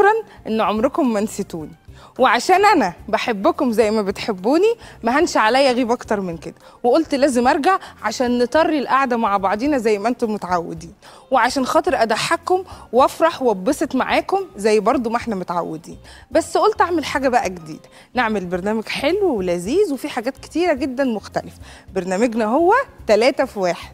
شكرا ان عمركم ما نسيتوني وعشان انا بحبكم زي ما بتحبوني ما هنش عليا اغيب اكتر من كده وقلت لازم ارجع عشان نطري القعده مع بعضينا زي ما انتم متعودين وعشان خاطر اضحككم وافرح واتبسط معاكم زي برضو ما احنا متعودين بس قلت اعمل حاجه بقى جديده نعمل برنامج حلو ولذيذ وفي حاجات كتيره جدا مختلفه برنامجنا هو ثلاثة في واحد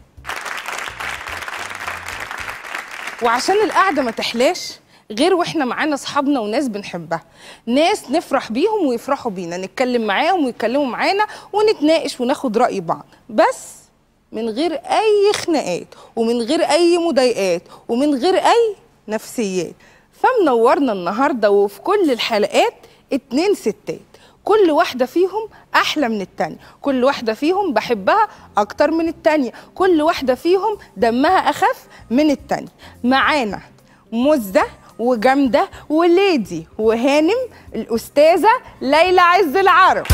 وعشان القعده ما تحلاش غير واحنا معانا اصحابنا وناس بنحبها ناس نفرح بيهم ويفرحوا بينا نتكلم معاهم ويتكلموا معانا ونتناقش وناخد راي بعض بس من غير اي خناقات ومن غير اي مضايقات ومن غير اي نفسيات فمنورنا النهارده وفي كل الحلقات اتنين ستات كل واحدة فيهم أحلى من التانية كل واحدة فيهم بحبها أكتر من التانية كل واحدة فيهم دمها أخف من التانية معانا مزة وجامدة وليدي وهانم الأستاذة ليلى عز العرب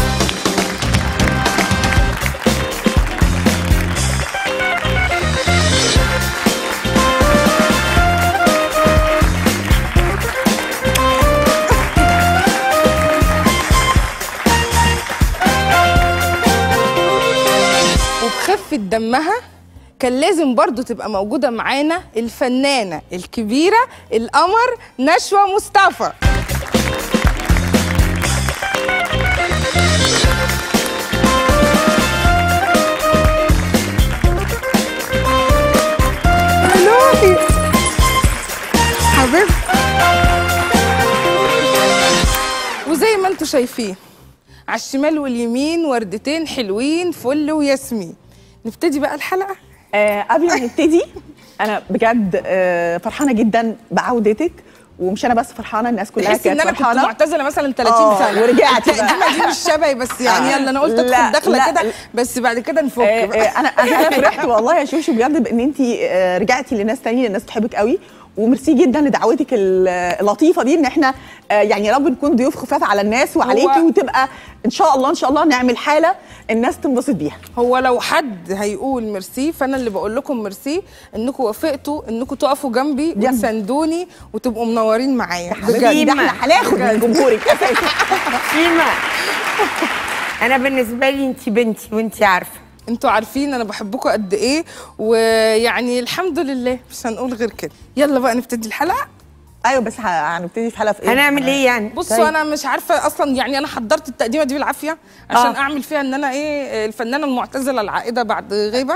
وبخفة دمها كان لازم برضو تبقى موجودة معانا الفنانة الكبيرة القمر نشوى مصطفى لولي حبيبتي وزي ما انتوا شايفين على الشمال واليمين وردتين حلوين فل وياسمين نبتدي بقى الحلقة آه قبل ما نبتدي انا بجد آه فرحانه جدا بعودتك ومش انا بس فرحانه الناس كلها تحس ان كانت انا كنت فرحانه معتزله مثلا 30 آه، سنه ورجعتي بقى. التقديمه دي مش شبهي بس يعني آه. يلا انا قلت لا، ادخل داخله لا. كده بس بعد كده نفك آه بقى. آه انا انا فرحت والله يا شوشو بجد بان انت آه رجعتي لناس تانية الناس تحبك قوي وميرسي جدا لدعوتك ال- اللطيفه دي ان احنا آه يعني يا رب نكون ضيوف خفاف على الناس وعليكي هو- وتبقى ان شاء الله ان شاء الله نعمل حاله الناس تنبسط بيها هو لو حد هيقول ميرسي فانا اللي بقول لكم ميرسي انكم وافقتوا انكم تقفوا جنبي جنبي. وتساندوني وتبقوا منورين معايا حبيبتي ده بجد احنا هناخد من جمهورك اساسا فيما انا بالنسبه لي انت بنتي وانت عارفه انتوا عارفين انا بحبكم قد ايه ويعني الحمد لله مش هنقول غير كده يلا بقى نبتدي الحلقه ايوه بس ه- هنبتدي في حلقه في ايه هنعمل ايه يعني بصوا طيب. انا مش عارفه اصلا يعني انا حضرت التقديمه دي بالعافيه عشان آه. آه. اعمل فيها ان انا ايه الفنانه المعتزله العائده بعد غيبه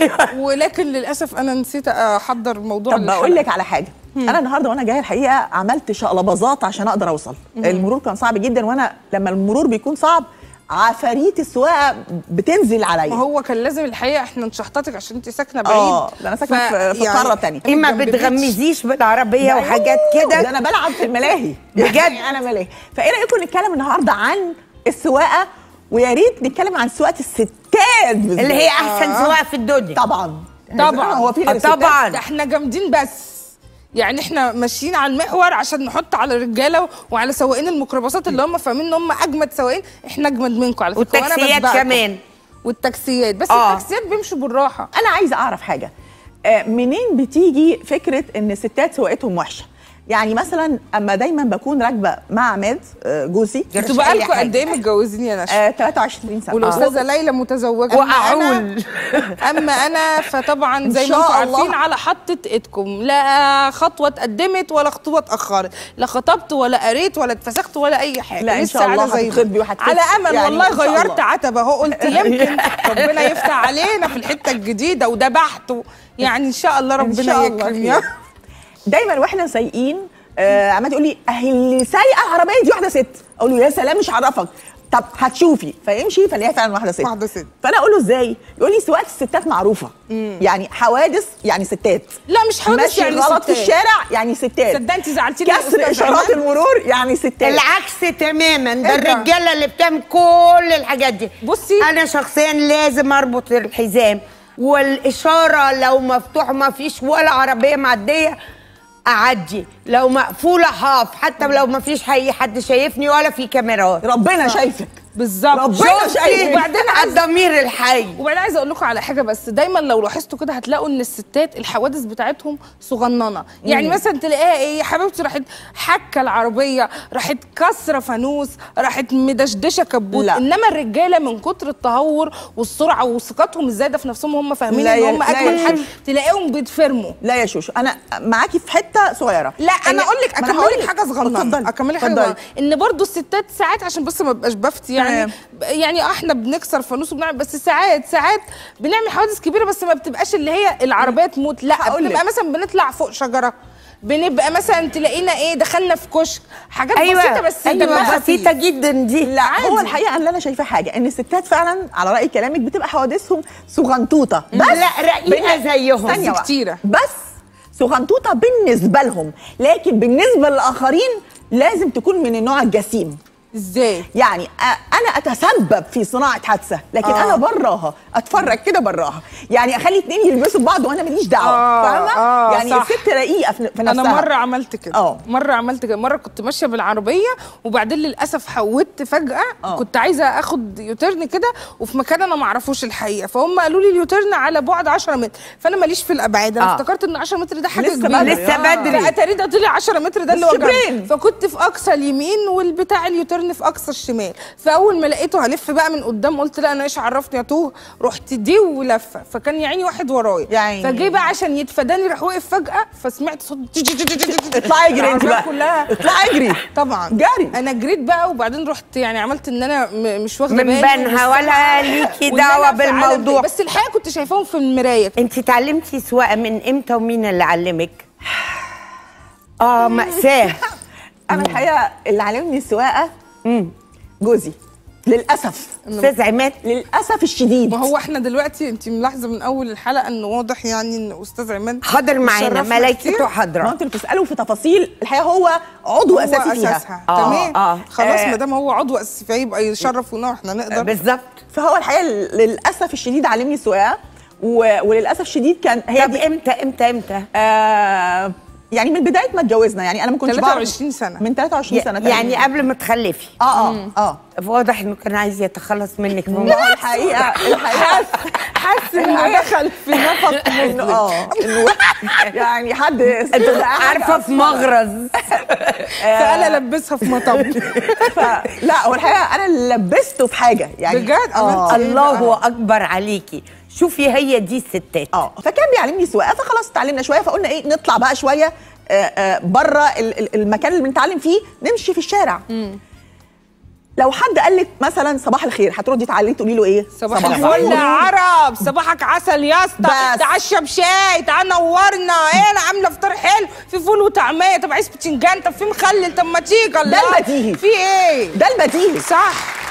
ولكن للاسف انا نسيت احضر موضوع طب بقول الحلقة. لك على حاجه انا النهارده وانا جايه الحقيقه عملت شقلباظات عشان اقدر اوصل المرور كان صعب جدا وانا لما المرور بيكون صعب عفاريت السواقه بتنزل ما عليا هو كان لازم الحقيقه احنا نشحططك عشان انت ساكنه بعيد اه ده انا ساكنه في, في يعني قاره تانية ايه ما جنب بيتش. بتغمزيش بالعربيه وحاجات ده كده انا بلعب في الملاهي بجد؟ يعني انا ملاهي فايه رايكم نتكلم النهارده عن السواقه ويا ريت نتكلم عن سواقه الستات بالذات. اللي هي احسن سواقه في الدنيا طبعا طبعا. هو في غير آه، الستات؟ طبعا. ده احنا جامدين بس يعني احنا ماشيين على المحور عشان نحط على الرجاله وعلى سواقين الميكروباصات اللي هم فاهمين ان هم اجمد سواقين احنا اجمد منكم على فكره وأنا والتاكسيات بسبقكم. كمان والتاكسيات بس آه. التاكسيات بيمشوا بالراحه انا عايزه اعرف حاجه آه، منين بتيجي فكره ان الستات سواقتهم وحشه يعني مثلا اما دايما بكون راكبه مع عماد آه، جوزي انتوا مش أي بقالكم حاجة. قد ايه متجوزين يا نشا آه 23 سنه والاستاذه ليلى متزوجه أما وأعول. أنا- اما انا فطبعا زي إن ما انتم شاء الله. عارفين على حطه ايدكم لا خطوه اتقدمت ولا خطوه اتاخرت لا خطبت ولا قريت ولا اتفسخت ولا اي حاجه لا، إن لسه شاء الله قاعدة زي ما- هتتخطبي وهتفسخي. على امل يعني والله إن شاء الله. غيرت عتبه اهو قلت يمكن ربنا يفتح علينا في الحته الجديده وذبحت يعني ان شاء الله إن ربنا شاء الله يكرم يا خير. دايما واحنا سايقين آه عماد يقول لي اهي اللي سايقه العربيه دي واحده ست اقول له يا سلام مش هعرفك طب هتشوفي فيمشي فلاقيها فعلا واحده ست واحدة ست. فانا اقول له ازاي يقول لي سواقه الستات معروفه يعني حوادث يعني ستات لا مش حوادث ماشي يعني غلط في ستات. الشارع يعني ستات صدق انت زعلتيني يا كسر أستاذ اشارات عماد. المرور يعني ستات العكس تماما ده إيه ده؟ الرجاله اللي بتعمل كل الحاجات دي بصي. انا شخصيا لازم اربط الحزام والاشاره لو مفتوح ما فيش ولا عربيه معديه اعدي لو مقفوله هقف حتى لو ما فيش اي حد شايفني ولا في كاميرات ربنا شايفك بالظبط ربنا شفتي؟ شايف. وبعدين عايزه الضمير الحي وبعدين عايزه اقول لكم على حاجه بس دايما لو لاحظتوا كده هتلاقوا ان الستات الحوادث بتاعتهم صغننه يعني مثلا تلاقيها ايه يا حبيبتي راحت حكه العربيه راحت كسره فانوس راحت مدشدشه كبوت لا. انما الرجاله من كتر التهور والسرعه وثقتهم الزايده في نفسهم هم فاهمين لا ان يا- هم لا اجمل يا حاجه شوشو. تلاقيهم بيتفرموا لا يا شوشو انا معاكي في حته صغيره لا انا إن- اقول لك ما أنا اكمل هقول لك لك. حاجه صغننه اتفضلي. اكمل لك حاجه اتفضلي. صغننه ان برضو الستات ساعات عشان بس ما بقاش بفتي يعني تمام. ب- يعني اه احنا بنكسر فانوس وبنعمل بس ساعات ساعات بنعمل حوادث كبيره بس ما بتبقاش اللي هي العربيه تموت لا هقول لك. بتبقى مثلا بنطلع فوق شجره بنبقى مثلا تلاقينا ايه دخلنا في كشك حاجات ايوه بسيطه بس دمها ايوه خفيف. بسيطه جدا دي لا عادي. هو الحقيقه أنا اللي انا شايفاه حاجه ان الستات فعلا على راي كلامك بتبقى حوادثهم صغنطوطه بس لا رقيقه بن- زيهم ثانيه بس واحدة. كتيرة. بس صغنطوطه بالنسبه لهم لكن بالنسبه للاخرين لازم تكون من النوع الجسيم ازاي يعني أ- انا اتسبب في صناعه حادثه لكن آه. آه. انا براها اتفرج كده براها يعني اخلي اتنين يلبسوا بعض وانا ماليش دعوه آه، فاهمه آه، يعني صح. الست رقيقه في في نفسها انا مره عملت كده اه. مره عملت كده مره كنت ماشيه بالعربيه وبعدين للاسف حودت فجاه اه. كنت عايزه اخد يوترن كده وفي مكان انا ما اعرفوش الحقيقه فهم قالوا لي اليوترن على بعد 10 متر فانا ماليش في الابعاد انا اه. افتكرت ان 10 متر ده حاجه لسه كبيره بدري. لسه آه. بدري. فاتاري ده طلع 10 متر ده اللي هو شبرين. جنبي فكنت في اقصى اليمين والبتاع اليوترن في اقصى الشمال فاول ما لقيته هلف بقى من قدام قلت لا انا ايش عرفني اتوه رحت دي ولفه فكان يا عيني واحد ورايا يا عيني. فجه بقى عشان يتفاداني راح وقف فجاه فسمعت صوت اطلعي اجري انت العربية بقى كلها اطلعي اجري طبعا جري. انا جريت بقى وبعدين رحت يعني عملت ان انا م- مش واخده من بالي بنها ولا والسمعة. ليكي وإن أنا دعوة في عالم بالموضوع. تاني. بس الحقيقه كنت شايفاهم في المرايه انت اتعلمتي سواقه من امتى ومين اللي علمك اه مأساة انا الحقيقه اللي علمني السواقه جوزي للاسف استاذ عماد للاسف الشديد ما هو احنا دلوقتي انت ملاحظه من اول الحلقه انه واضح يعني ان استاذ عماد حاضر معانا شرفنا ملائكته كتير. ما حاضره انتوا بتسالوا في تفاصيل الحقيقه هو عضو هو اساسي فيها اساسها آه، تمام آه. خلاص آه. ما دام هو عضو اساسي فيبقى يشرف ونوع احنا نقدر بالظبط فهو الحقيقه للاسف الشديد علمني السواقه و... وللاسف الشديد كان هي طب دي امتى امتى امتى آه يعني من بدايه ما اتجوزنا يعني انا ما كنتش بعرف- 23 سنه من 23 سنه تقريباً. يعني قبل ما تخلفي اه اه اه واضح انه كان عايز يتخلص منك من لا الحقيقه الحقيقه حاسس انه دخل في نفق انه مظلم اه انه يعني حد انت عارفه في مغرز فانا لبسها في مطب ف- لا هو الحقيقه انا لبسته في حاجه يعني بجد؟ اه عملتي إيه؟ الله اكبر عليكي شوفي هي دي الستات اه فكان بيعلمني سواقه فخلاص اتعلمنا شويه فقلنا ايه نطلع بقى شويه بره المكان اللي بنتعلم فيه نمشي في الشارع لو حد قال لك مثلا صباح الخير هتردي تعالي تقولي له ايه صباح الفل يا عرب صباحك عسل يا اسطى بس. تعال اشرب شاي تعال نورنا ايه انا عامله فطار حلو في فول وطعميه طب عايز بتنجان طب في مخلل طب ما تيجي الله البديهي. في ايه ده البديهي صح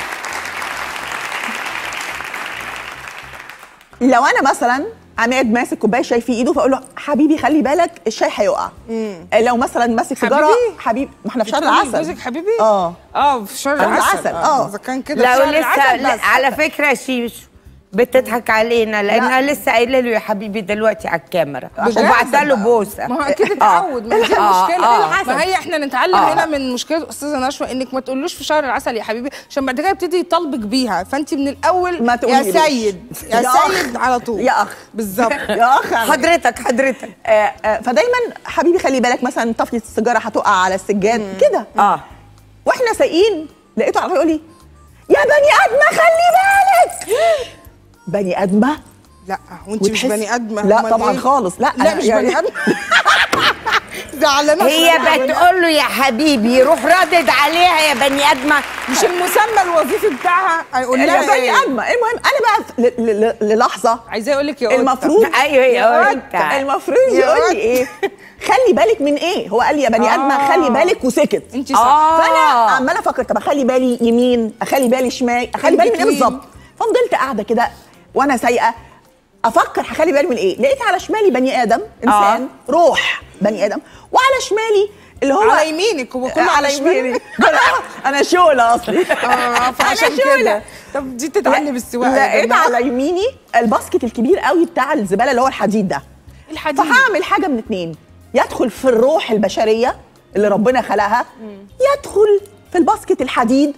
لو انا مثلا عماد ماسك كوبايه شاي في ايده فاقول له حبيبي خلي بالك الشاي هيقع لو مثلا ماسك سيجاره حبيبي؟ حبيبي ما احنا في شهر بتقولي العسل جوزك حبيبي اه اه في شهر شهر العسل العسل، آه. اذا كان كده في لو شهر لسه العسل لا بس. على فكره شيش بتضحك علينا لانها لسه قايله له يا حبيبي دلوقتي على الكاميرا بجد؟ وبعت له بوسه ما هو اكيد اتعود ما هي دي آه، المشكله آه. ما هي احنا نتعلم آه. هنا من مشكله استاذه نشوى انك ما تقولوش في شهر العسل يا حبيبي عشان بعد كده يبتدي يطالبك بيها فانت من الاول ما يا تقوليلوش. سيد يا, يا أخ. سيد على طول يا أخ. بالظبط يا اخ أنا- حضرتك حضرتك آه، آه، فدايما حبيبي خلي بالك مثلا طفله السيجاره هتقع على السجاد كده اه واحنا سايقين لقيته على يقول لي يا بني ادمه خلي بالك بني ادمه لا وانت مش وتحس- بني ادمه لا أمال طبعا إيه؟ خالص لا لا أنا مش يعني- بني ادمه زعلانه هي عشان أنا بتقول له يا حبيبي يروح ردد عليها يا بني ادمه مش المسمى الوظيفي بتاعها هيقول يا لها بني ايه ادمه المهم انا بقى ل- ل- ل- للحظه عايزاه اقول لك يا قطة. المفروض ايوه يا قطة. قطة. المفروض يا يقول قطة. لي ايه خلي بالك من ايه هو قال لي يا بني ادمه آه. خلي بالك وسكت انت صح آه. فانا عماله افكر طب اخلي بالي يمين اخلي بالي شمال اخلي بالي من ايه between. بالظبط ففضلت قاعده كده وانا سايقه افكر هخلي بالي من ايه لقيت على شمالي بني ادم انسان روح بني ادم وعلى شمالي اللي هو على يمينك هو كله على على شمالك يميني انا شوله اصلي اه فعشان أنا شولة. كده طب دي تتعلم السواقه يا لقيت جماعة. على يميني الباسكت الكبير قوي بتاع الزباله اللي هو الحديد ده الحديد فهعمل حاجه من اتنين يدخل في الروح البشريه اللي ربنا خلقها يدخل في الباسكت الحديد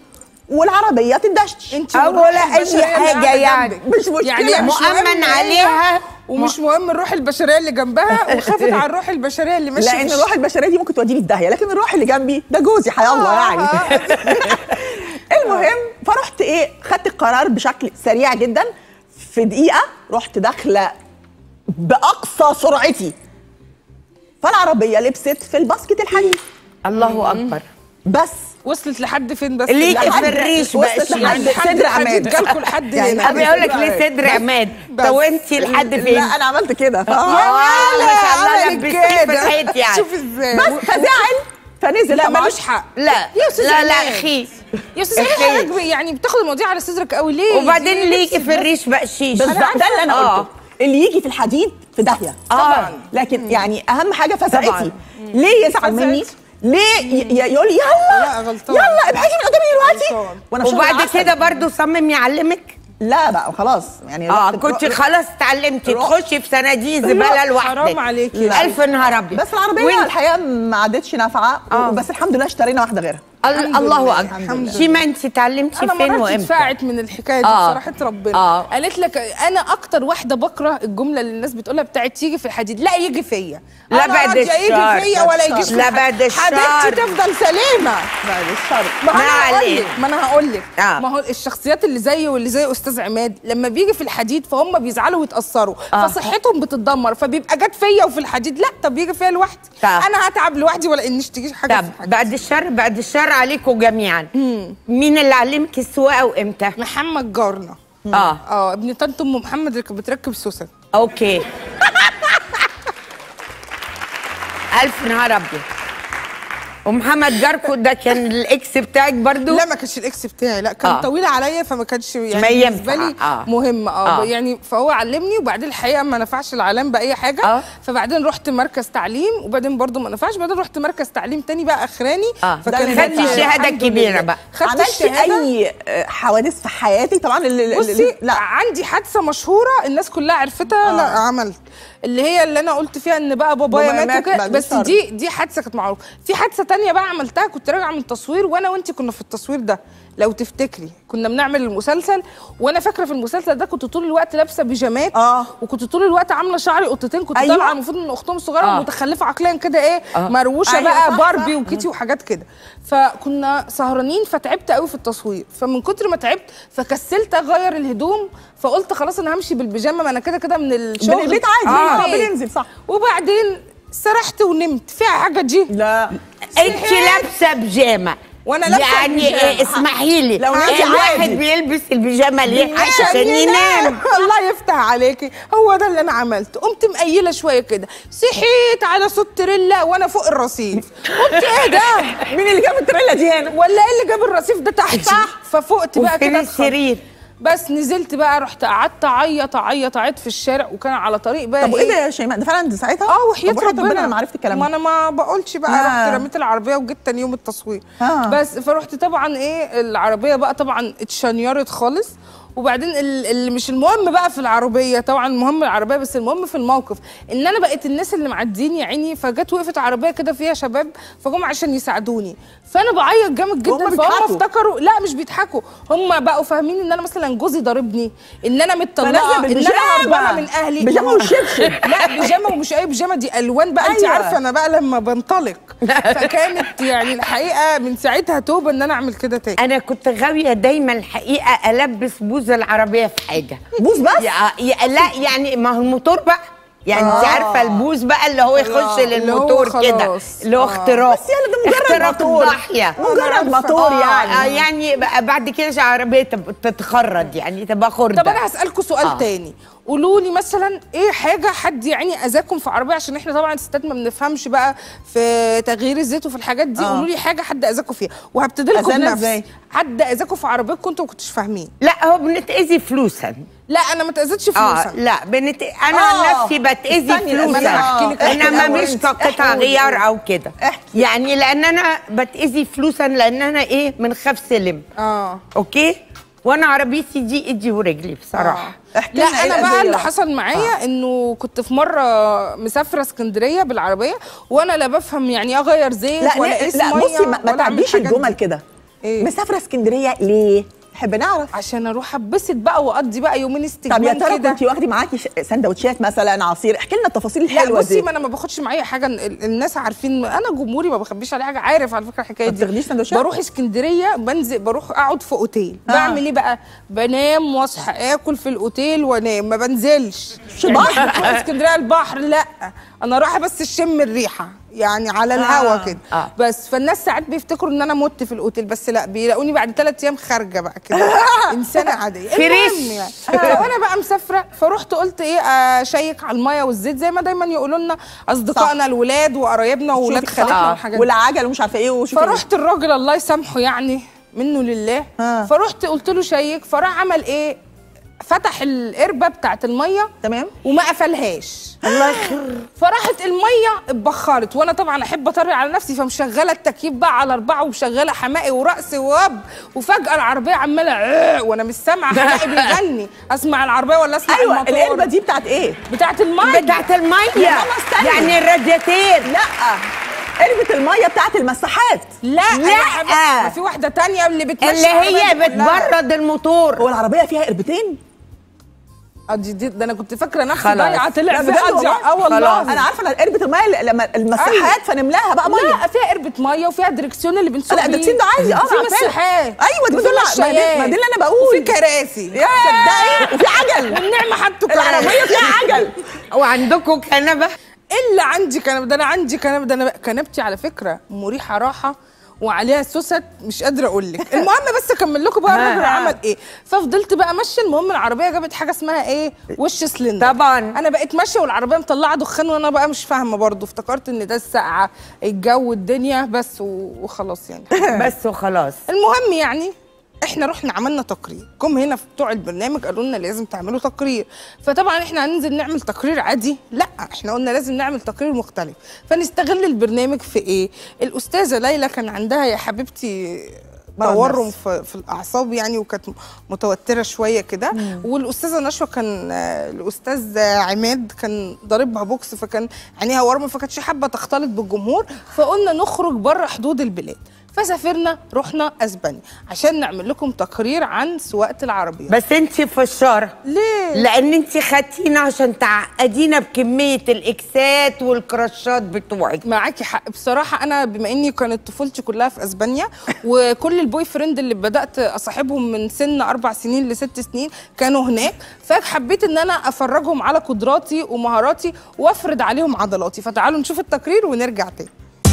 والعربيه تدشتش انت أو والروح ولا أي البشرية اللي حاجة قاعدة يعني. جنبك. مش مشكلة. يعني مش مؤمن مهم هي عليها ومش مهم الروح البشريه اللي جنبها وخافت على الروح البشريه اللي ماشيه لان في الروح البشريه دي ممكن توديني في داهيه لكن الروح اللي جنبي ده جوزي حيا الله يعني آه. المهم فرحت ايه خدت القرار بشكل سريع جدا في دقيقه رحت داخله باقصى سرعتي فالعربيه لبست في الباسكت الحديد الله اكبر بس وصلت لحد فين بس ليكي لحد- في الريش وصلت بقى لحد شيء. لحد صدر الحديد عماد. جالكوا لحد يعني هنا لحد طب يقول لك صدر ليه عماد. صدر عماد بس. طب وانت لحد فين؟ لا انا عملت كده ف- آه، ما شاء الله عملت لبستيه في كده. الحيط يعني شوف ازاي بس فزعل فنزل لا طبعاً. ملوش حق لا يا أستاذ لا لا عماد. اخي يا استاذ أخي. حضرتك يعني بتاخد المواضيع على صدرك قوي ليه وبعدين دي ليكي لبست في بس. الريش بقشيش بالظبط ده اللي انا آه. قلته اللي يجي في الحديد في داهيه طبعاً. لكن يعني اهم حاجه طبعاً. فزعتي ليه يزعل مني فزعتي. ليه ي- ي- يقول لي يلا لا، غلطان. يلا ابعدي من قدامي دلوقتي غلطان. وانا في شغل وبعد عسل. كده برضو صمم يعلمك لا بقى خلاص يعني اه رحت- كنت رحت- خلاص اتعلمتي روح. تخشي في صناديق زباله حرام لوحدك عليكي. لا. الف نهار ابيض بس العربيه وانت- الحقيقه ما عادتش نافعه آه. بس الحمد لله اشترينا واحده غيرها ال- الحمد الله لله، اكبر الحمد لله. شيما انت اتعلمتي انا فين مرات وامتى اتفاعت من الحكايه دي آه. بصراحه ربنا آه. قالت لك انا اكتر واحده بكره الجمله اللي الناس بتقولها بتاعت يجي في الحديد لا يجي فيا لا أنا بعد راضية الشر. يجي فيا بعد ولا الشر. يجيش في لا الحديد. بعد الشر. حبيبتي تفضل سليمه بعد الشر ما ما انا هقول عليك. لك ما انا هقول لك آه. ما هو الشخصيات اللي زي واللي زي استاذ عماد لما بيجي في الحديد فهم بيزعلوا ويتاثروا آه. فصحتهم بتتدمر فبيبقى جت فيا وفي الحديد لا طب يجي فيا لوحدي طب. انا هتعب لوحدي ولا انش تجيش حاجه طب في حاجة. بعد الشر بعد الشر عليكم جميعا مين اللي علمك السواقه وامتى محمد جارنا اه اه ابن طنط ام محمد اللي كانت بتركب سوسن اوكي الف نهار ابيض ومحمد جاركو ده كان الاكس بتاعك برضو لا ما كانش الاكس بتاعي لا كان آه. آه. طويل عليا فما كانش يعني ما بالنسبه ينفع. لي آه. آه. مهم اه, آه. آه. يعني فهو علمني وبعدين الحقيقه ما نفعش العلام باي حاجه آه. آه. فبعدين رحت مركز تعليم وبعدين برضو ما نفعش بعدين رحت مركز تعليم تاني بقى اخراني آه. فكان ده خدتي اللي الشهاده الحمد الكبيره لله. بقى خدت عملت الشهاده اي آه، حوادث في حياتي طبعا ال- ال- ال- بصي لا عندي حادثه مشهوره الناس كلها عرفتها آه. لا عملت اللي هي اللي انا قلت فيها ان بقى بابايا بابايا مات مات وكده بعد بس الشر. دي دي حادثه كانت معروفه في حادثه تانية بقى عملتها كنت راجعه من تصوير وانا وانت كنا في التصوير ده لو تفتكري كنا بنعمل المسلسل وانا فاكره في المسلسل ده كنت طول الوقت لابسه بيجامات آه. وكنت طول الوقت عامله شعري قطتين كنت أيوة. طالعه المفروض ان اختهم الصغيره آه. متخلفه عقليا كده ايه آه. مروشه أيوة، بقى صح، باربي صح. وكيتي وحاجات كده فكنا سهرانين فتعبت قوي في التصوير فمن كتر ما تعبت فكسلت اغير الهدوم فقلت خلاص انا همشي بالبيجامه ما انا كده كده من الشغل من البيت عادي آه. آه. بننزل صح وبعدين سرحت ونمت فيها حاجه دي لا انت لابسه بيجامه وأنا لابسة يعني بيجامة. إيه اسمحي لي لو نمتي الواحد عادي. بيلبس البيجامه ليه عشان ينام الله يفتح عليكي هو ده اللي انا عملته قمت مقيله شويه كده صحيت على صوت تريلا وانا فوق الرصيف قلت ايه ده مين اللي جاب التريلا دي هنا ولا ايه اللي جاب الرصيف ده تحت صح. ففقت بقى وفين كده اتخض. السرير بس نزلت بقى رحت قعدت اعيط اعيط اعيط في الشارع وكان على طريق بقى طب وايه ده يا شيماء ده فعلا دي ساعتها اه وحياة طب وحياة ربنا انا ما عرفت الكلام ما ده انا ما بقولش بقى آه. رحت رميت العربيه وجيت تاني يوم التصوير آه. بس فرحت طبعا ايه العربيه بقى طبعا اتشنيرت خالص وبعدين ال- اللي مش المهم بقى في العربيه طبعا المهم العربيه بس المهم في الموقف ان انا بقيت الناس اللي معدين يا عيني فجت وقفت عربيه كده فيها شباب فجم عشان يساعدوني فانا بعيط جامد وهم جدا فهم بيضحكوا. افتكروا لا مش بيضحكوا هم بقوا فاهمين ان انا مثلا جوزي ضاربني ان انا متطلقه فنازلة ان انا بالبيجامة. هربانه من اهلي بيجامة وشبشب. لا بيجامه ومش اي بيجامه دي الوان بقى انت أيوة. عارفه انا بقى لما بنطلق فكانت يعني الحقيقه من ساعتها توبه ان انا اعمل كده تاني انا كنت غاويه دايما الحقيقه البس بوز العربيه في حاجه بوز بس يا يا لا يعني ما هو الموتور بقى يعني انت آه. عارفه البوز بقى اللي هو يخش آه، اللي هو للموتور كده خلاص. اللي هو آه. اختراق بس يلا ده مجرد اختراق موتور. الضاحيه مجرد موتور آه، يعني. آه يعني بقى بعد كده العربيه تب- تتخرج يعني تبقى خرده طب انا هسالكم سؤال آه. آه. تاني قولوا لي مثلا ايه حاجه حد يعني اذاكم في عربيه عشان احنا طبعا الستات ما بنفهمش بقى في تغيير الزيت وفي الحاجات دي آه. قولوا لي حاجه حد اذاكم فيها وهبتدي لكم أذانا بنفسي إزاي؟ حد اذاكم في عربيتكم انتوا ما كنتوش فاهمين لا هو بنتاذي فلوسا لا انا ما اتاذيتش اه فلوسا لا بنت انا آه. عن نفسي بتاذي استني، فلوسا ما أنا هحكي لك انما الأول. مش كقطع احكي. غيار او كده احكي. يعني لان انا بتاذي فلوسا لان انا ايه من خاف سلم اه اوكي وانا عربيتي دي ايدي ورجلي بصراحه احكي لا لنا إيه انا بقى الأذية اللي حصل معايا انه كنت في مره مسافره اسكندريه بالعربيه وانا لا بفهم يعني إيه اغير زيت لا ولا لا, قيس لا ميه بصي ما, ما ولا أعمل تعديش الحاجات الجمل دي. كده إيه؟ مسافره اسكندريه ليه نحب نعرف عشان اروح اتبسط بقى واقضي بقى يومين طب استجمام يا ترى كده كنت واخدي معاكي ش- سندوتشات مثلا عصير احكي لنا التفاصيل لا الحلوه بصي دي ما انا ما باخدش معايا حاجه ال- الناس عارفين انا جمهوري ما بخبيش عليه حاجه عارف على فكره الحكايه ما دي بتاخديش سندوتشات؟ بروح اسكندريه بنزل بروح اقعد في اوتيل آه. بعمل ايه بقى بنام واصحى اكل في الاوتيل وانام ما بنزلش مش البحر؟ يعني بروح اسكندريه البحر لا انا رايحه بس اشم الريحه يعني على الهوا آه. كده آه. بس فالناس ساعات بيفتكروا ان انا مت في الاوتيل بس لا بيلاقوني بعد ثلاث ايام خارجه بقى كده انسانه عاديه فريش. المهم يعني فانا بقى مسافره فرحت قلت ايه اشيك على الميه والزيت زي ما دايما يقولوا لنا اصدقائنا الولاد وقرايبنا واولاد شوفي خالتنا صح. والحاجات دي والعجل ومش عارفه ايه وشوفي فرحت الراجل الله يسامحه يعني منه لله آه. فرحت قلت له شيك فراح عمل ايه فتح القربه بتاعت الميه تمام وما قفلهاش الله يخر فراحت الميه اتبخرت وانا طبعا احب اطري على نفسي فمشغله التكييف بقى على اربعه ومشغله حماقي ورقص ووب وفجاه العربيه عماله عق وانا مش سامعه حماقي بيغني اسمع العربيه ولا اسمع ايوه الموتور القربه دي بتاعت ايه بتاعت الميه بتاعت الميه يا ماما استني. يعني الرادياتير لا قربة المية بتاعت المساحات لا لا. يا حبيبي، ما في واحده تانية اللي بتمشي اللي هي العربية كلها. بتبرد الموتور هو العربية فيها قربتين؟ اه دي, دي ده انا كنت فاكره نفسي خلاص. ضايعه طلع لا، بجد فيها والله. اه والله خلاص. أنا عارفة إن قربة المية اللي- لما المساحات أيوة. فنملاها بقى مية لا فيها قربة ميه وفيها دركسيون اللي بنسوق لا بيه. الدكتين ده عادي اه في عارفاه. مساحات ايوه دي وفي بتقول ما دي مشايات ما دي اللي انا بقول وفي كراسي يا تصدقي وفي عجل والنعمه حطوا العربية كراسي فيها عجل وعندكم كنبه الا عندي كنبه ده انا عندي كنبه ده انا كنبتي على فكره مريحه راحه وعليها سوست مش قادره اقول لك المهم بس اكمل لكم بقى الراجل ها. عمل ايه ففضلت بقى ماشيه المهم العربيه جابت حاجه اسمها ايه وش سلندر طبعا انا بقيت ماشيه والعربيه مطلعه دخان وانا بقى مش فاهمه برضو افتكرت ان ده السقعه الجو الدنيا بس و- وخلاص يعني بس وخلاص المهم يعني احنا رحنا عملنا تقرير جم هنا في بتوع البرنامج قالوا لنا لازم تعملوا تقرير فطبعا احنا هننزل نعمل تقرير عادي لا احنا قلنا لازم نعمل تقرير مختلف فنستغل البرنامج في ايه الاستاذه ليلى كان عندها يا حبيبتي مرض تورم نفسي. في, في الاعصاب يعني وكانت متوتره شويه كده والاستاذه نشوى كان آه، الاستاذ عماد كان ضاربها بوكس فكان عينيها ورمه فكانتش حابه تختلط بالجمهور فقلنا نخرج بره حدود البلاد فسافرنا رحنا اسبانيا عشان نعمل لكم تقرير عن سواقه العربيات بس انت فشاره ليه لان انت خدتينا عشان تعقدينا بكميه الاكسات والكراشات بتوعك معاكي حق بصراحة أنا بما إني كانت طفولتي كلها في أسبانيا وكل البوي فريند اللي بدأت أصاحبهم من سن أربع سنين لست سنين كانوا هناك فحبيت إن أنا أفرجهم على قدراتي ومهاراتي وأفرض عليهم عضلاتي فتعالوا نشوف التقرير ونرجع تاني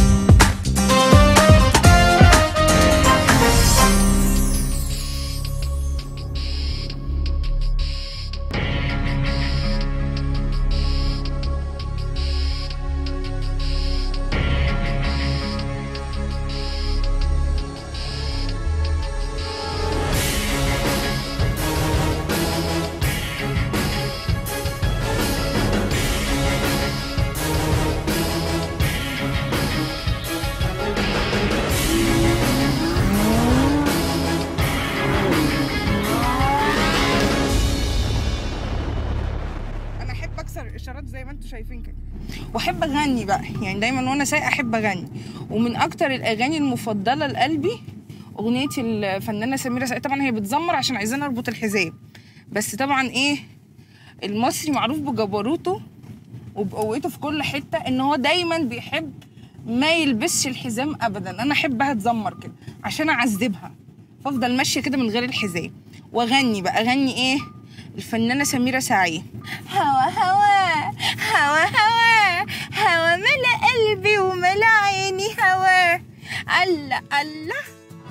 انا احب اكسر الاشارات زي ما انتم شايفين كده واحب اغني بقى يعني دايما وانا سايقه احب اغني ومن اكتر الاغاني المفضله لقلبي اغنيه الفنانه سميره سعيد طبعا هي بتزمر عشان عايزانا اربط الحزام بس طبعا ايه المصري معروف بجبروته وبقوته في كل حته ان هو دايما بيحب ما يلبسش الحزام ابدا انا احبها تزمر كده عشان اعذبها فافضل ماشيه كده من غير الحزام واغني بقى اغني ايه الفنانه سميره سعيد هوا هوا هوا هوا هوا ملا قلبي وملا عيني هوا الله الله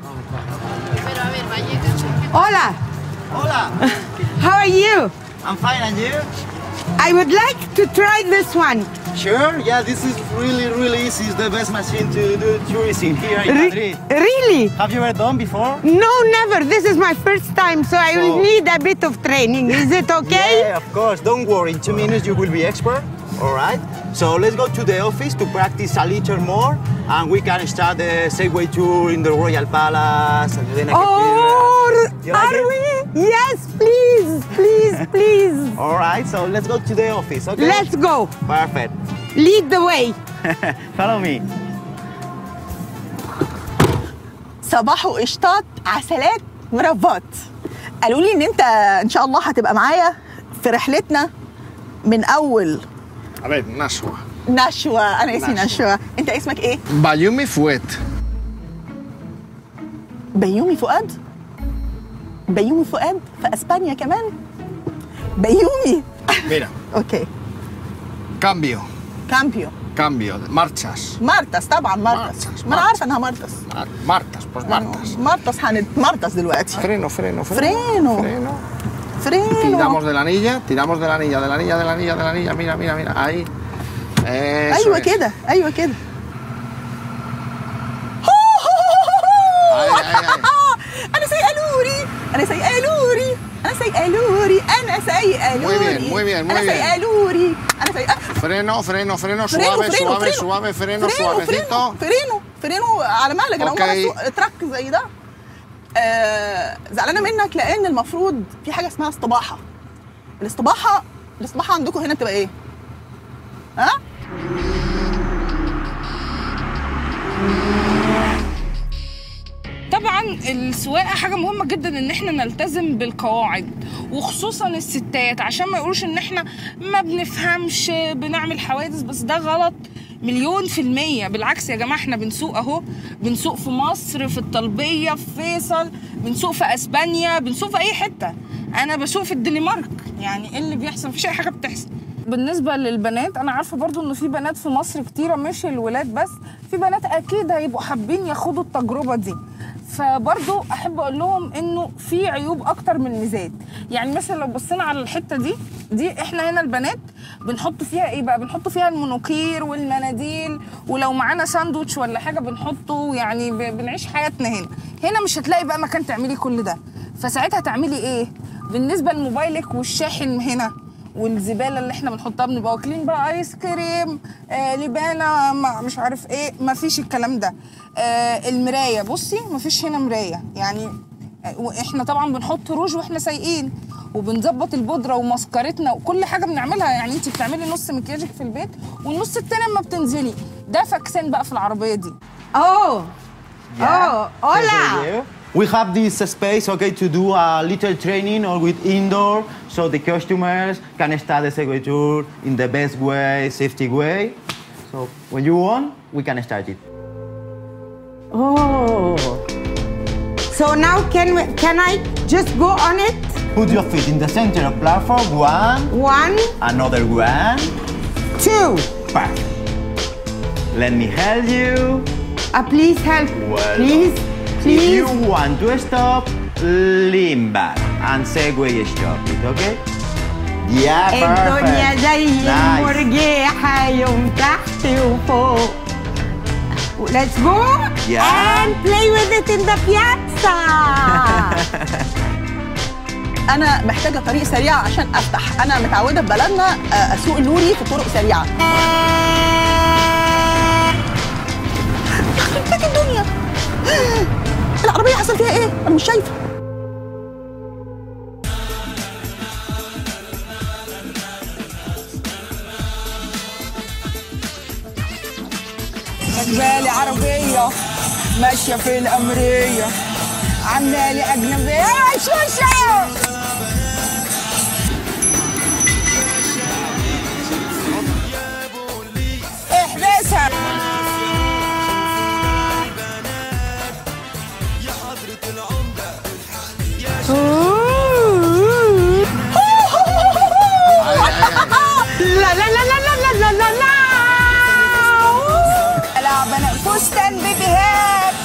Hola. Hola, How are you? I'm fine, and you? I would like to try this one. Sure, yeah, this is really, really easy. It's the best machine to do tourism here in Re- Madrid. really? Have you ever done before? No, never. This is my first time, so I will So- need a bit of training. Is it okay? Yeah, of course. Don't worry. In two minutes, you will be expert. All right. So let's go to the office to practice a little more, and we can start the Segway tour in the Royal Palace and then I can Oh, You like are it? we? Yes, please, please, please. All right. So let's go to the office. Okay. Let's go. Perfect. Lead the way. Follow me. صباح وقشطات عسلات مربات قالوا لي ان انت ان شاء الله هتبقى معايا في رحلتنا من اول A ver, Nashua. نشوة انا اسمي نشوة. نشوة انت اسمك ايه Bayumi Fuet. بيومي فؤاد بيومي فؤاد في اسبانيا كمان بيومي Mira, اوكي cambio, كامبيو cambio, marchas. مارتس طبعا مارتس مارتس، ما انا مارتس. عارفه انها مارتس Mar- Martas, pues Martas. مارتس هنتمرتس دلوقتي Freno, freno, freno. Freno. Freno. فرينو Tiramos de la anilla, tiramos de la anilla, de la anilla, de la anilla, de la anilla. Mira, mira, mira. Ahí. Eso ايوه es. كده ايوه كده Ahí, ahí, ahí. انا سايقه لوري انا سايقه لوري انا سايقه لوري انا سايقه Muy bien, لوري muy bien, muy انا سايقه bien. لوري انا سايقه Freno, freno, freno, فرينو suave, فرينو suave, فرينو suave, freno, فرينو suavecito. فرينو فرينو على مهلك انا اول مره أوكي. اسوق تراك زي ده آه زعلانه منك لان المفروض في حاجه اسمها استباحه الاستباحه الاستباحه عندكم هنا بتبقى ايه؟ ها؟ طبعا السواقه حاجه مهمه جدا ان احنا نلتزم بالقواعد وخصوصا الستات عشان ما يقولوش ان احنا ما بنفهمش بنعمل حوادث بس ده غلط مليون في المية بالعكس يا جماعة احنا بنسوق اهو بنسوق في مصر في الطلبية في فيصل بنسوق في اسبانيا بنسوق في اي حتة انا بسوق في الدنمارك يعني ايه اللي بيحصل مفيش اي حاجة بتحصل بالنسبة للبنات أنا عارفة برضو إنه في بنات في مصر كتيرة مش الولاد بس في بنات أكيد هيبقوا حابين ياخدوا التجربة دي فبرضو أحب أقول لهم إنه في عيوب أكتر من ميزات يعني مثلا لو بصينا على الحتة دي دي إحنا هنا البنات بنحط فيها إيه بقى بنحط فيها المونوكير والمناديل ولو معانا ساندوتش ولا حاجة بنحطه يعني ب- بنعيش حياتنا هنا هنا مش هتلاقي بقى مكان تعملي كل ده فساعتها تعملي إيه بالنسبة لموبايلك والشاحن هنا والزباله اللي احنا بنحطها بنبقى واكلين بقى ايس كريم آه لبانه ما- مش عارف ايه ما فيش الكلام ده آه المرايه بصي ما فيش هنا مرايه يعني آه، واحنا طبعا بنحط روج واحنا سايقين وبنظبط البودره ومسكرتنا وكل حاجه بنعملها يعني انت بتعملي نص مكياجك في البيت والنص التاني اما بتنزلي ده فاكسان بقى في العربيه دي Oh. Oh, hola. We have this space, okay, to do a little training or with indoor, so the customers can start the Segway tour in the best way, safety way. So when you want, we can start it. Oh. So now can we, can I just go on it? Put your feet in the center of platform. One, One, another one. two. Perfect. Let me help you. Uh, please help. Well please, If please. you want to stop, lean back and Segway stop it, okay? Yeah, الدنيا perfect. زي Nice. المرجيحة يوم تحت وفوق. Let's go Yeah. and play with it in the piazza. انا محتاجه طريق سريع عشان افتح انا متعوده في بلدنا آه، اسوق لوري في طرق سريعه يخرب بيت الدنيا العربيه حصل فيها ايه انا مش شايفه بالي عربية ماشية في الأمرية عمالي أجنبية شو شو احبسها لا لا لا لا لا لا لا لا لا بنا فستان بيبيهات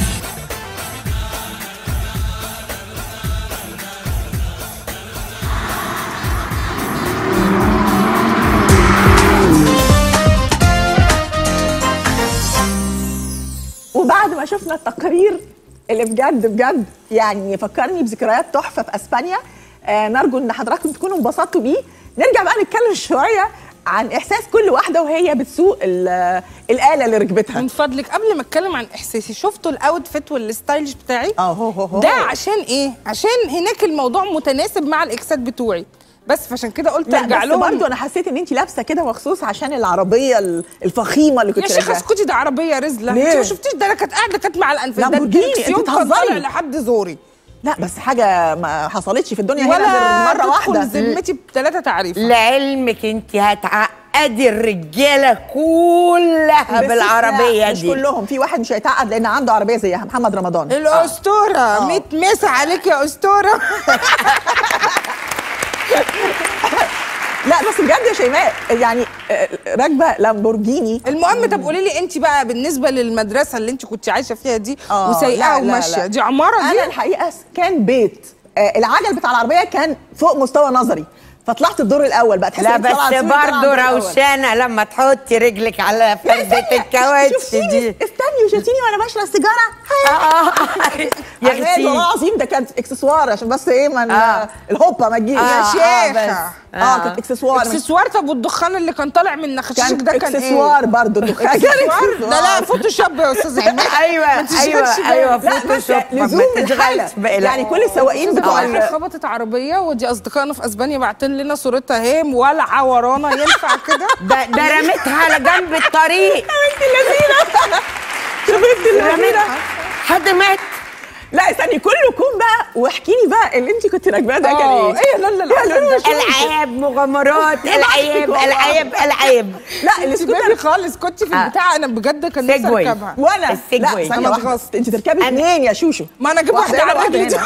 وبعد ما شفنا التقرير اللي بجد بجد يعني فكرني بذكريات تحفه في اسبانيا آه نرجو ان حضراتكم تكونوا انبسطتوا بيه نرجع بقى نتكلم شويه عن احساس كل واحده وهي بتسوق ال- الاله اللي ركبتها من فضلك قبل ما اتكلم عن احساسي شفتوا الاوتفيت والستايلش بتاعي اه هو هو هو. ده عشان ايه عشان هناك الموضوع متناسب مع الاكسات بتوعي بس فعشان كده قلت لا ارجع بس لهم برضه انا حسيت ان انت لابسه كده مخصوص عشان العربيه ال- الفخيمه اللي يا كنت شيخه راكباها. اسكتي ده عربيه رزله ليه؟ انت ما شفتيش ده انا كانت قاعده كانت مع الانفاق ده لامبورجيني، انت الدركسيون كان بتهزري. طالع لحد زوري لا بس حاجه ما حصلتش في الدنيا هنا ولا غير مره تدخل واحده ذمتي بثلاثه تعريف لعلمك انت هتعقدي الرجاله كلها بس بالعربيه لا، مش دي كلهم في واحد مش هيتعقد لان عنده عربيه زيها محمد رمضان الاسطوره 100 مسا عليك يا اسطوره لا بس بجد يا شيماء يعني آه، راكبه لامبورجيني المهم طب قولي لي انت بقى بالنسبه للمدرسه اللي انت كنت عايشه فيها دي آه، وسايقاها لا، لا، وماشيه لا. دي عماره دي انا الحقيقه كان بيت آه، العجل بتاع العربيه كان فوق مستوى نظري فطلعت الدور الاول بقى تحس لا إنك طالعة بس تسويق طالعة برضه الدور الأول. روشانه لما تحطي رجلك على فردة الكاوتش شفتيني دي استني وشفتيني وانا بشرب السيجاره يا يا والله اختي العظيم ده كانت اكسسوار عشان بس ايه من آه. الهوبا ما تجيش آه، يا آه، شيخه بس. اه كانت اكسسوار اكسسوار طب والدخان اللي كان طالع من نخشك كان ده كان ايه؟ اكسسوار برضه دخان اكسسوار ده لا فوتوشوب يا استاذ عماد ايوه ما تشغلش ايوه بالك. ايوه لا، بس فوتوشوب ما لزوم تشغلش الحالة. بالك يعني كل السواقين بتوع واحد ال- خبطت عربيه ودي اصدقائنا في اسبانيا باعتين لنا صورتها اهي مولعه ورانا ينفع كده ده ده رميتها على جنب الطريق شفت اللذينة رميتها حد مات لا استني كله كوم بقى واحكي لي بقى اللي انت كنت راكباه ده كان اه ايه؟ ايه لا لا لا يا لولو، شو- العاب مغامرات العاب العاب العاب لا انت السكوتر بيبي خالص كنت في آه. البتاع انا بجد كان نفسي سيجواي. اركبها وانا السيجواي. لا ثانية أنا واحدة اتغصت. انت تركبي اثنين يا شوشو ما انا اجيب واحده هنا على وواحدة رجلي هنا.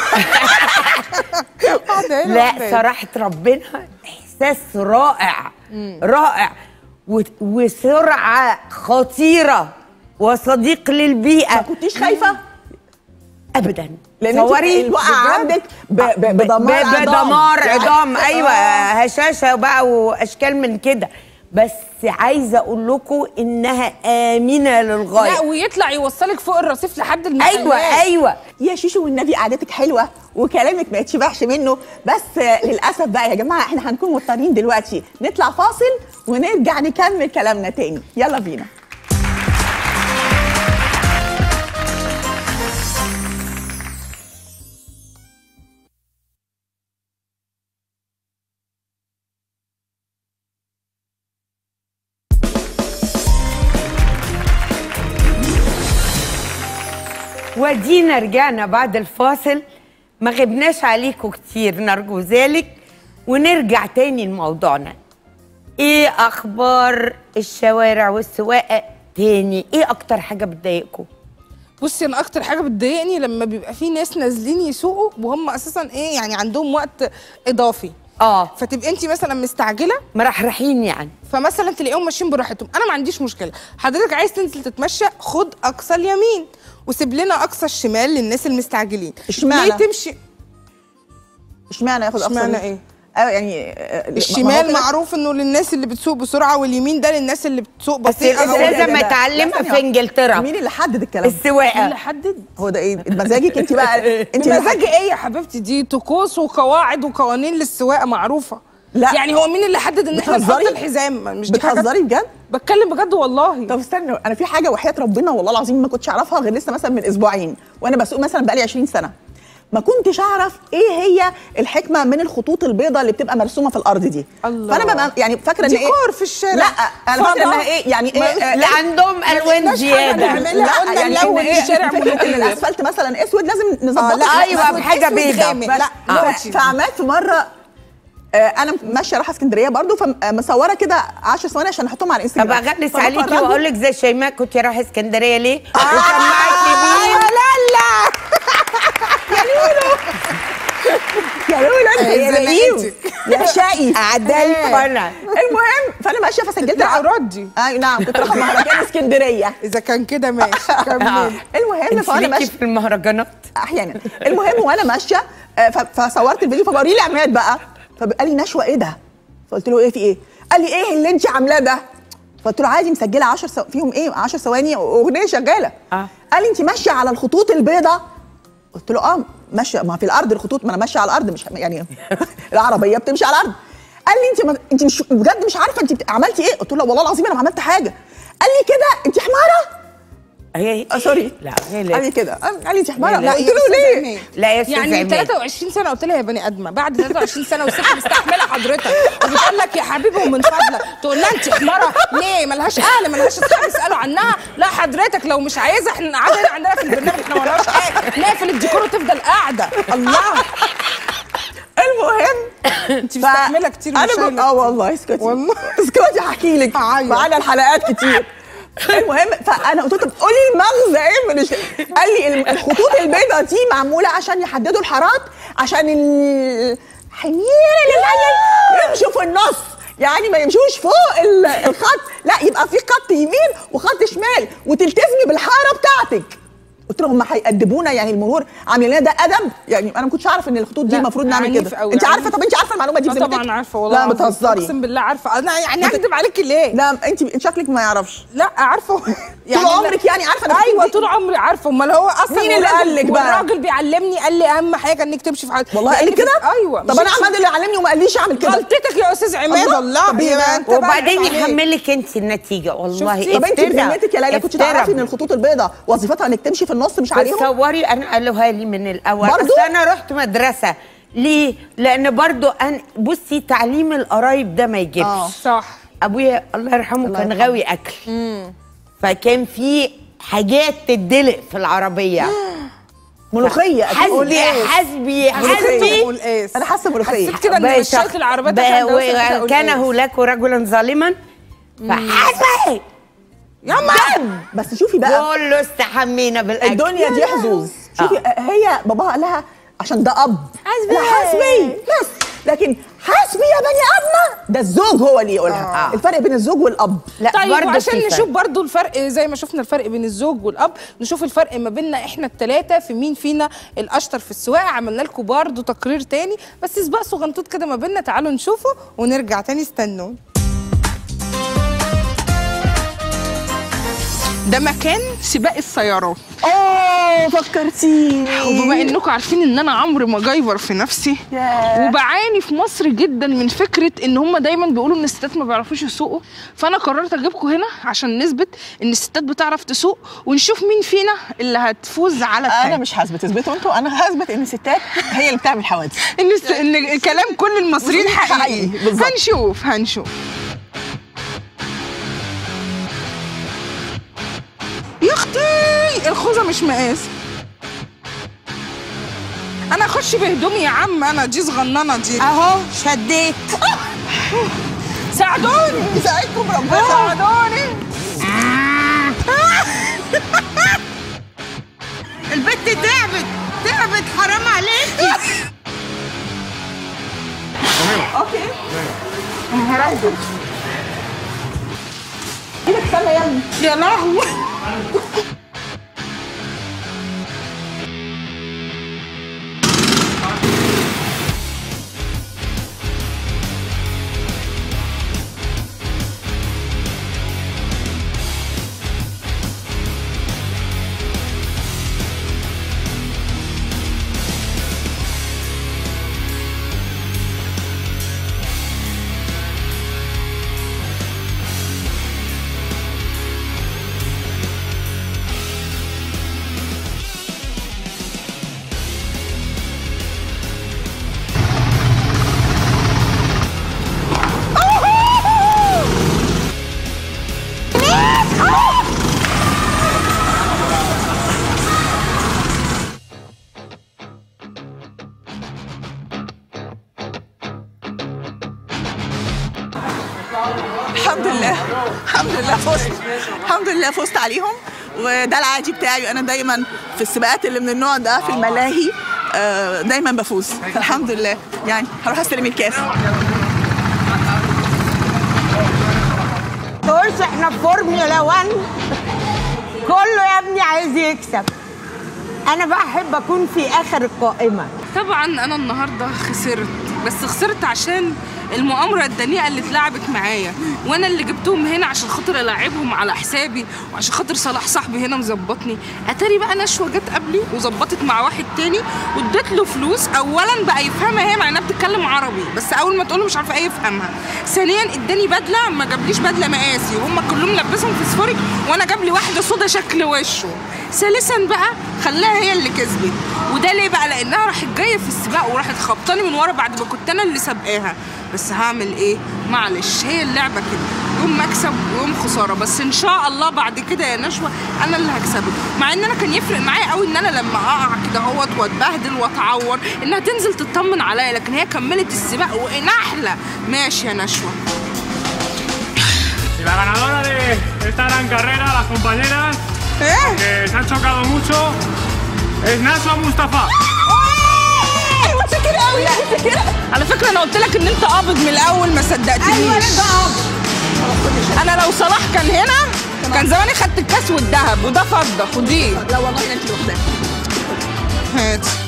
واحدة هنا، لا واحدة هنا. صراحة ربنا إحساس رائع رائع و- وسرعة خطيرة وصديق ما للبيئة كنتيش خايفة؟ أبدا لان انت تصوري الوقعة بجد؟ عندك ب- ب- ب- بدمار ب- عظام. بدمار يعني- عظام ايوه آه. هشاشه بقى واشكال من كده بس عايزه اقول لكم انها امنه لا للغايه ويطلع يوصلك فوق الرصيف لحد المحلات ايوه ايوه يا شيشو والنبي قعدتك حلوه وكلامك ما يتشبعش منه بس آه، للاسف بقى يا جماعه احنا هنكون مضطرين دلوقتي نطلع فاصل ونرجع نكمل كلامنا تاني يلا بينا ودينا رجعنا بعد الفاصل ما غبناش عليكم كتير نرجو ذلك ونرجع تاني لموضوعنا ايه اخبار الشوارع والسواقه تاني ايه اكتر حاجه بتضايقكم بصي انا اكتر حاجه بتضايقني لما بيبقى في ناس نازلين يسوقوا وهم اساسا ايه يعني عندهم وقت اضافي اه فتبقى انت مثلا مستعجله مرحرحين يعني فمثلا تلاقيهم ماشيين براحتهم انا ما عنديش مشكله حضرتك عايز تنزل تتمشى خد اقصى اليمين وسيب لنا اقصى الشمال للناس المستعجلين اشمعنى؟ ليه تمشي اشمعنى ياخد اقصى اشمعنى دي؟ ايه؟ اه يعني آه، ما هو الشمال كده- معروف انه للناس اللي بتسوق بسرعه واليمين ده للناس اللي بتسوق بس بطيئه الأستاذة أو- ده- ده- ما ده- اتعلمها لا، في ثانية إنجلترا. مين اللي حدد الكلام ده؟ مين السواقه اللي حدد هو ده ايه مزاجك انت بقى انت اللي مزاج ايه يا حبيبتي دي طقوس وقواعد وقوانين للسواقه معروفه لا. يعني هو مين اللي حدد ان احنا نحط بتهزري؟ الحزام مش دي حاجة- بتهزري بجد؟ بتكلم بجد والله طب استنى انا في حاجه وحياه ربنا والله العظيم ما كنتش اعرفها غير لسه مثلا من اسبوعين وانا بسوق مثلا بقالي 20 سنه ما كنتش اعرف ايه هي الحكمه من الخطوط البيضاء اللي بتبقى مرسومه في الارض دي الله. فانا ببقى يعني فاكره ان ايه ديكور في الشارع. لا انا فاكره فضاء. انها ايه يعني ايه آه، لا عندهم الوان لناش حاجة زياده نعملها. لا قلنا يعني نلون إن إيه الشارع فكره ان منير. الاسفلت مثلا اسود لازم نظبطه آه، لا، لا، أيوة، أسود. بحاجة أسود بيضة. غامق. لا لا لا روشي. فعملت في مره آه، انا ماشيه رايحه اسكندريه برضو فمصوره كده 10 ثواني عشان احطهم على طب الانستجرام اغلس فبفرجهم. عليكي واقول لك زي شيماء كنت رايحه اسكندريه ليه؟ وسمعتي مين؟ لا لا يا لولا انت هي يا زي لئيم انتك. يا شقي عدلكم انا المهم فانا ماشيه فسجلت لا الع- ردي اي نعم كنت رايحه مهرجان اسكندريه اذا كان كده ماشي كمل المهم انت فانا ليكي ماشيه في المهرجانات احيانا المهم وانا ماشيه آه، ف- فصورت الفيديو فبوريه لعماد بقى فقال لي نشوى ايه ده؟ فقلت له ايه في ايه؟ قال لي ايه اللي انت عاملاه ده؟ فقلت له عادي مسجله 10 سو... فيهم ايه 10 ثواني واغنيه شغاله آه. قال لي انت ماشيه على الخطوط البيضاء قلت له اه ماشيه ما في الارض الخطوط ما انا ماشيه على الارض مش يعني العربيه بتمشي على الارض قال لي انت ما... انت مش بجد مش عارفه انت بت- عملتي ايه قلت له لا والله العظيم انا ما عملت حاجه قال لي كده انت حماره هي آه سوري لا هي لا. علي كده آه، علي انت حمارة لا، لا، قلت يا له أستاذة ليه إيمان. لا يا استاذ يعني عماد 23 سنه قلت لها يا بني ادمه بعد 23 سنه والست مستحمله حضرتك وبتقول لك يا حبيبي ومن فضلك تقول لها انت حماره ليه ملهاش اهل ملهاش اصحاب يسالوا عنها لا حضرتك لو مش عايزه احنا قاعده عندنا في البرنامج احنا مالناش حاجه نقفل الديكور وتفضل قاعده الله المهم انت مستحمله كتير انا وشايلة ب... اه والله اسكتي والله. اسكتي هحكي لك أعيط. معانا الحلقات كتير المهم فانا قلت له طب قولي المغزى ايه من الش... قال لي ال- الخطوط البيضاء دي معموله عشان يحددوا الحارات عشان الحمير اللي العيال يمشوا في النص يعني ما يمشوش فوق ال- الخط لا يبقى في خط يمين وخط شمال وتلتزمي بالحاره بتاعتك قلت لهم هم هيأدبونا يعني المرور عاملين لنا ده ادب يعني انا ما كنتش اعرف ان الخطوط دي لا، المفروض نعمل عنيف كده أوي، انت عارفه عنيف. طب انت عارفه المعلومه دي اه بذمتك؟ طبعا عارفه والله لا العظيم. بتهزري اقسم بالله عارفه انا يعني هكدب عليكي ليه لا انت شكلك ما يعرفش لا عارفه طول عمرك يعني عارفه إن الخطوط ايوه دي- طول عمري عارفه امال هو اصلا مين اللي والراجل- قال لك بقى؟ والراجل بيعلمني قال لي اهم حاجه انك تمشي في حياتك والله قال لك لأن في- كده ايوه طب انا مش- عماد اللي علمني وما قاليش اعمل كده غلطتك يا استاذ عماد الله. الله طب يبقى أنت بقى وبعدين عليك. يحمل لك انت النتيجه والله شفتي؟ طب انت افترى. بذمتك يا ليلى كنت افترى. تعرفي ان الخطوط البيضاء وظيفتها انك تمشي في النص مش عليهم تصوري انا قالوها لي من الاول برضو؟ بس انا رحت مدرسه ليه لان برضو أنا بصي تعليم القرايب ده ما يجيبش آه. صح ابويا الله يرحمه الله كان يرحمه. غاوي اكل فكان في حاجات تدلق في العربيه ملوخيه أكيد. حسبي حسبي حسبي والقاس انا حاسه ملوخيه حسيت كده ان بقى مشيت شخ- العربيات بقى عشان و- دوسة كده كان والقاس. هناك رجلا ظالما فحسبي ياما بس شوفي بقى كله استحمينا بالاكل الدنيا دي حظوظ شوفي آه. هي باباها قال لها عشان ده اب حسبي. لا حسبي بس لكن حسبي يا بني ادمه ده الزوج هو اللي يقولها آه. الفرق بين الزوج والاب لا طيب برضو وعشان في فرق. نشوف برضو الفرق زي ما شفنا الفرق بين الزوج والاب نشوف الفرق ما بيننا احنا الثلاثه في مين فينا الاشطر في السواقه عملنا لكم برضو تقرير تاني بس سباق صغنطوط كده ما بيننا تعالوا نشوفه ونرجع تاني استنوا ده مكان سباق السيارات اوه فكرتيني وبما انكم عارفين ان انا عمرو مجايفر في نفسي ياه. وبعاني في مصر جدا من فكره ان هم دايما بيقولوا ان الستات ما بيعرفوش يسوقوا فانا قررت اجيبكم هنا عشان نثبت ان الستات بتعرف تسوق ونشوف مين فينا اللي هتفوز على انا الثاني مش هثبت اثبتوا انتوا انا هثبت ان الستات هي اللي بتعمل حوادث ان الس- ان كلام كل المصريين حقيقي حقيقي، بالظبط. هنشوف هنشوف يا اختي الخوذه مش مقاس انا اخش بهدومي يا عم انا دي صغننه دي اهو شديت ساعدوني يساعدكم ربنا ساعدوني البت تعبت تعبت حرام عليكي اوكي هرجع ايدك سنه يا ابني يا لهوي الحمد لله الحمد لله فزت الحمد لله فزت عليهم وده العادي بتاعي انا دايما في السباقات اللي من النوع ده في الملاهي آه، دايما بفوز الحمد لله يعني هروح استلم الكاس تقولش احنا في فورمولا 1 كله يا ابني عايز يكسب انا بقى احب اكون في اخر القائمه طبعا انا النهارده خسرت بس خسرت عشان المؤامره الدنيئه اللي اتلعبت معايا وانا اللي جبتهم هنا عشان خاطر العبهم على حسابي وعشان خاطر صلاح صاحبي هنا مظبطني اتاري بقى نشوه جت قبلي وظبطت مع واحد تاني واديت له فلوس اولا بقى يفهمها هي مع انها بتتكلم عربي بس اول ما تقول له مش عارفه ايه يفهمها ثانيا اداني بدله ما جابليش بدله مقاسي وهم كلهم لبسهم فسفوري وانا جاب لي واحده سودا شكل وشه ثالثا بقى خلاها هي اللي كسبت وده ليه بقى لانها راحت جايه في السباق وراحت خبطاني من ورا بعد ما كنت انا اللي سابقاها بس هعمل ايه معلش هي اللعبه كده يوم مكسب ويوم خساره بس ان شاء الله بعد كده يا نشوى انا اللي هكسبك مع ان انا كان يفرق معايا قوي ان انا لما اقع كده اهوت واتبهدل واتعور انها تنزل تطمن عليا لكن هي كملت السباق ونحله ماشي يا نشوى Y la ganadora de esta gran carrera, las compañeras ايه que se han chocado mucho, es Naswa Mustafa. متشكرة قوي متشكرة على فكره انا قلت لك ان انت قابض من الاول ما صدقتنيش ايوه انت قابض انا لو صلاح كان هنا كان زماني خدت الكاس والذهب وده فضه خديه لا والله انت لوحدك هات